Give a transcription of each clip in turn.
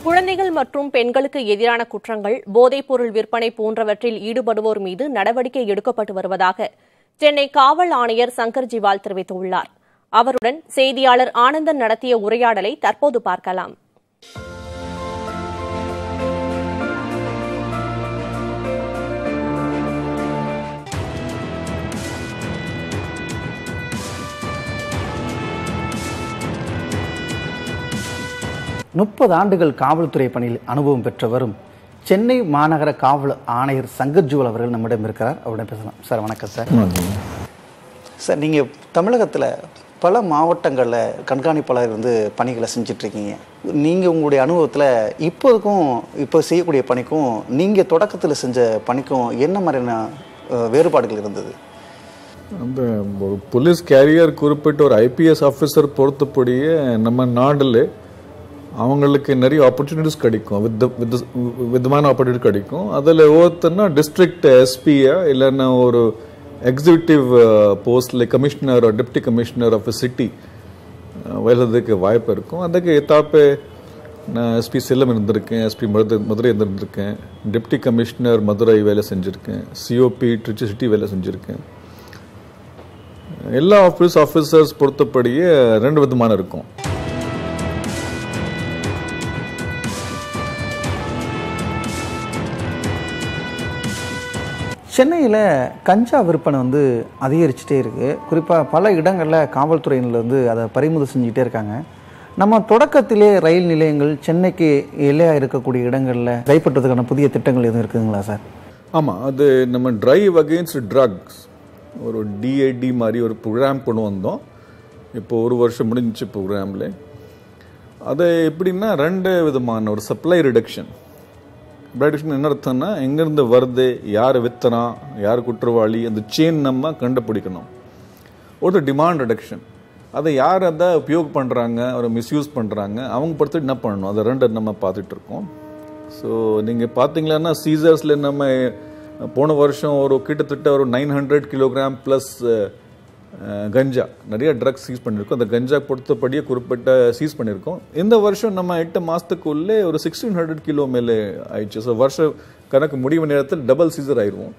குழந்தைகள் மற்றும் பெண்களுக்கு எதிரான குற்றங்கள் போதைப்பொருள் விற்பனை போன்றவற்றில் ஈடுபடுவோர் மீது நடவடிக்கை எடுக்கப்பட்டு வருவதாக சென்னை காவல் ஆணையர் சங்கர் ஜிவால் தெரிவித்துள்ளார் அவருடன் செய்தியாளர் ஆனந்தன் நடத்திய உரையாடலை தற்போது பார்க்கலாம் முப்பது ஆண்டுகள் காவல்துறை பணியில் அனுபவம் பெற்றவரும் சென்னை மாநகர காவல் ஆணையர் சங்கர் ஜுவல் அவர்கள் நம்மிடம் இருக்கிறார் அவரிடம் பேசலாம் சார் வணக்கம் சார் சார் நீங்கள் தமிழகத்தில் பல மாவட்டங்களில் கண்காணிப்பாளர் வந்து பணிகளை செஞ்சிட்ருக்கீங்க நீங்கள் உங்களுடைய அனுபவத்தில் இப்போதுக்கும் இப்போ செய்யக்கூடிய பணிக்கும் நீங்கள் தொடக்கத்தில் செஞ்ச பணிக்கும் என்ன மாதிரியான அஹ், வேறுபாடுகள் இருந்தது அந்த ஒரு போலீஸ் கேரியர் குறிப்பிட்ட ஒரு ஐபிஎஸ் ஆஃபீஸர் பொறுத்தப்படியே நம்ம நாட்டில் அவங்களுக்கு நிறைய ஆப்பர்ச்சுனிட்டிஸ் கிடைக்கும் வித் வித் விதமான ஆப்பர்ச்சுனிட்டி கிடைக்கும் அதில் ஒவ்வொருத்தர்னா டிஸ்ட்ரிக்ட் எஸ்பியா இல்லைன்னா ஒரு எக்ஸிக்யூட்டிவ் போஸ்ட்ல commissioner deputy commissioner of city வயதுக்கு வாய்ப்பு இருக்கும் அதுக்கு ஏத்தாப்பே நான் எஸ்பி சேலம் இருந்திருக்கேன் எஸ்பி மதுரை மதுரை இருந்திருக்கேன் டெப்டி கமிஷனர் மதுரை வேலை செஞ்சுருக்கேன் சிஓபி ட்ரிச்சி சிட்டி வேலை செஞ்சுருக்கேன் எல்லா ஆஃபீஸ் ஆஃபீஸர்ஸ் பொறுத்தப்படியே ரெண்டு விதமான இருக்கும் சென்னையில் கஞ்சா விற்பனை வந்து அதிகரிச்சுட்டே இருக்குது குறிப்பாக பல இடங்களில் காவல்துறையினர் வந்து அதை பறிமுதல் செஞ்சுக்கிட்டே இருக்காங்க நம்ம தொடக்கத்திலே ரயில் நிலையங்கள் சென்னைக்கு எல்லையாக இருக்கக்கூடிய இடங்களில் கைப்பற்றுவதற்கான புதிய திட்டங்கள் எதுவும் இருக்குதுங்களா சார் ஆமாம் அது நம்ம டிரைவ் அகெயின்ஸ்ட் ட்ரக்ஸ் ஒரு டிஏடி மாதிரி ஒரு ப்ரோக்ராம் கொண்டு வந்தோம் இப்போ ஒரு வருஷம் முடிஞ்சிச்சு ப்ரோக்ராமில் அது எப்படின்னா ரெண்டு விதமான ஒரு சப்ளை ரிடக்ஷன் ரிடக்ஷன் என்ன அர்த்தம்னா எங்கேருந்து வருது யார் வித்தனா யார் குற்றவாளி அந்த செயின் நம்ம கண்டுபிடிக்கணும் ஒரு டிமாண்ட் ரிடக்ஷன் அதை யார் அதை உபயோக பண்ணுறாங்க ஒரு மிஸ்யூஸ் பண்ணுறாங்க அவங்க பொறுத்து என்ன பண்ணணும் அதை ரெண்டு நம்ம பார்த்துட்டு இருக்கோம் ஸோ நீங்கள் பார்த்தீங்களன்னா சீசர்ஸில் நம்ம போன வருஷம் ஒரு கிட்டத்தட்ட ஒரு nine hundred kilogram plus ganja நிறைய ட்ரக்ஸ் சீஸ் பண்ணியிருக்கோம் அந்த கஞ்சா பொறுத்தபடியே குறிப்பிட்ட சீஸ் பண்ணியிருக்கோம் இந்த வருஷம் நம்ம எட்டு மாதத்துக்குள்ளே ஒரு சிக்ஸ்டீன் ஹண்ட்ரட் கிலோ மேலே ஆயிடுச்சு ஸோ வருஷ கணக்கு முடிவு நேரத்தில் டபுள் சீசர் ஆயிடுவோம்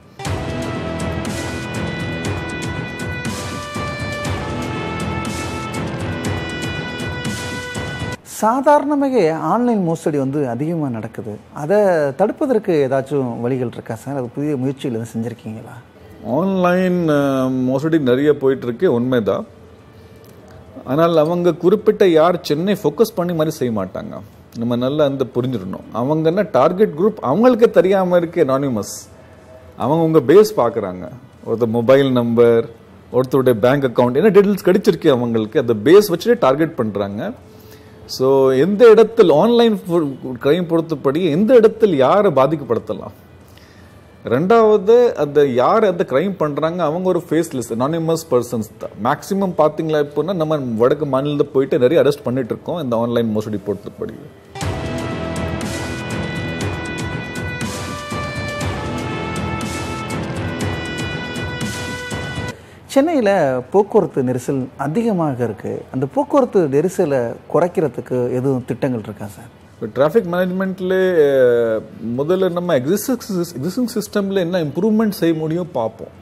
சாதாரணமாக ஆன்லைன் மோசடி வந்து அதிகமாக நடக்குது அதை தடுப்பதற்கு ஏதாச்சும் வழிகள் இருக்கா சார் அது புதிய முயற்சிகள் எதுவும் செஞ்சுருக்கீங்களா ஆன்லைன் மோசடி நிறைய போயிட்டு இருக்கு உண்மைதான் ஆனால் அவங்க குறிப்பிட்ட யார் சென்னை ஃபோக்கஸ் பண்ணி மாதிரி செய்ய மாட்டாங்க நம்ம நல்லா அந்த புரிஞ்சிடணும் அவங்க என்ன டார்கெட் குரூப் அவங்களுக்கு தெரியாம இருக்கு அனானிமஸ் அவங்க உங்க பேஸ் பார்க்குறாங்க ஒருத்தர் மொபைல் நம்பர் ஒருத்தருடைய பேங்க் அக்கவுண்ட் என்ன டீட்டெயில்ஸ் கிடைச்சிருக்கு அவங்களுக்கு அந்த பேஸ் வச்சுட்டு டார்கெட் பண்றாங்க ஸோ எந்த இடத்தில் ஆன்லைன் கிரைம் பொறுத்தபடி எந்த இடத்தில் யாரை பாதிக்கப்படுத்தலாம் ரெண்டாவது அந்த யார் அந்த கிரைம் பண்றாங்க அவங்க ஒரு ஃபேஸ்லெஸ் அனானிமஸ் பர்சன்ஸ் தான் மேக்ஸிமம் பார்த்தீங்களா இப்போனா நம்ம வடக்கு மாநிலத்தில் போயிட்டு நிறைய அரெஸ்ட் பண்ணிட்டு இருக்கோம் இந்த ஆன்லைன் மோசடி பொறுத்தபடி சென்னையில் போக்குவரத்து நெரிசல் அதிகமாக இருக்குது அந்த போக்குவரத்து நெரிசலை குறைக்கிறதுக்கு எதுவும் திட்டங்கள் இருக்கா சார் இப்போ டிராஃபிக் மேனேஜ்மெண்ட்ல முதல்ல நம்ம எக்ஸிஸ்டிங் எக்ஸிஸ்டிங் சிஸ்டம்ல என்ன இம்ப்ரூவ்மெண்ட் செய்ய முடியும் பார்ப்போம்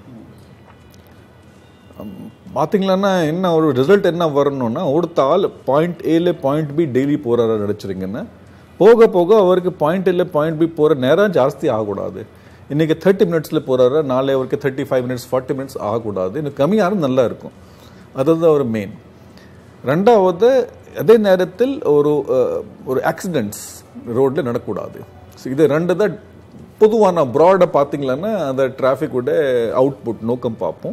பார்த்தீங்களன்னா என்ன ஒரு ரிசல்ட் என்ன வரணும்னா ஒருத்த ஆள் பாயிண்ட் ஏல பாயிண்ட் பி டெய்லி போகிறார நினச்சிருங்கன்னா போக போக அவருக்கு பாயிண்ட் ஏல பாயிண்ட் பி போகிற நேரம் ஜாஸ்தி ஆகக்கூடாது இன்னைக்கு தேர்ட்டி மினிட்ஸில் போகிறாரு நாளை அவருக்கு thirty five minutes forty minutes ஆகக்கூடாது இன்னும் கம்மியாக நல்லா இருக்கும் அதுதான் ஒரு மெயின் ரெண்டாவது அதே நேரத்தில் ஒரு அஹ், ஒரு ஆக்சிடென்ட்ஸ் ரோட்ல நடக்கக்கூடாது So, இது ரெண்டு தான் பொதுவான ப்ராடாக பார்த்தீங்களன்னா அந்த டிராஃபிக்கோட அவுட்புட் நோக்கம் பார்ப்போம்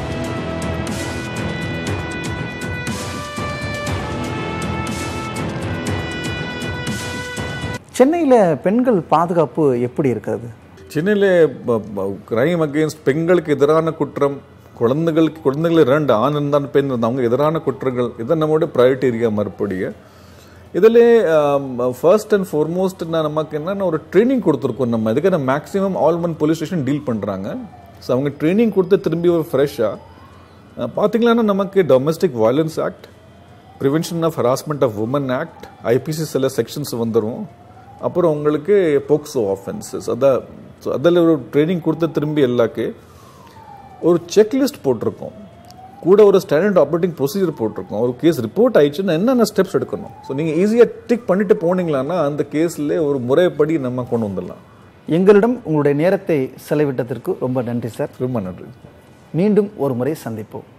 சென்னையில் பெண்கள் பாதுகாப்பு எப்படி இருக்கிறது சென்னையில் கிரைம் அகெயின்ஸ்ட் பெண்களுக்கு எதிரான குற்றம் குழந்தைகளுக்கு குழந்தைகள் ரெண்டு ஆண் இருந்தாலும் பெண் இருந்தால் அவங்க எதிரான குற்றங்கள் இதை நம்மளோட ப்ரையாரிட்டி ஏரியா மறுபடியும் இதில் ஃபர்ஸ்ட் அண்ட் ஃபார்மோஸ்ட் நமக்கு என்னென்ன ஒரு ட்ரைனிங் கொடுத்துருக்கோம் நம்ம இதுக்கு நம்ம maximum all one police station deal பண்ணுறாங்க ஸோ அவங்க ட்ரைனிங் கொடுத்து திரும்பி ஒரு ஃப்ரெஷ்ஷாக பார்த்தீங்கன்னா நமக்கு domestic violence act prevention of harassment of women act IPC சில செக்ஷன்ஸ் வந்துடும் அப்புறம் உங்களுக்கு போக்சோ ஆஃபென்சஸ் அதான் so அதில் ஒரு ட்ரைனிங் கொடுத்த திரும்பி எல்லாக்கு ஒரு செக்லிஸ்ட் போட்டிருக்கோம் கூட ஒரு ஸ்டாண்டர்ட் ஆப்ரேட்டிங் ப்ரொசீஜர் போட்டிருக்கோம் ஒரு கேஸ் ரிப்போர்ட் ஆயிடுச்சுன்னா என்னென்ன ஸ்டெப்ஸ் எடுக்கணும் ஸோ நீங்கள் ஈஸியாக டிக் பண்ணிட்டு போனீங்களான்னா அந்த கேஸில் ஒரு முறைப்படி நம்ம கொண்டு வந்துடலாம் எங்களிடம் உங்களுடைய நேரத்தை செலவிட்டதற்கு ரொம்ப நன்றி சார் ரொம்ப நன்றி மீண்டும் ஒரு முறை சந்திப்போம்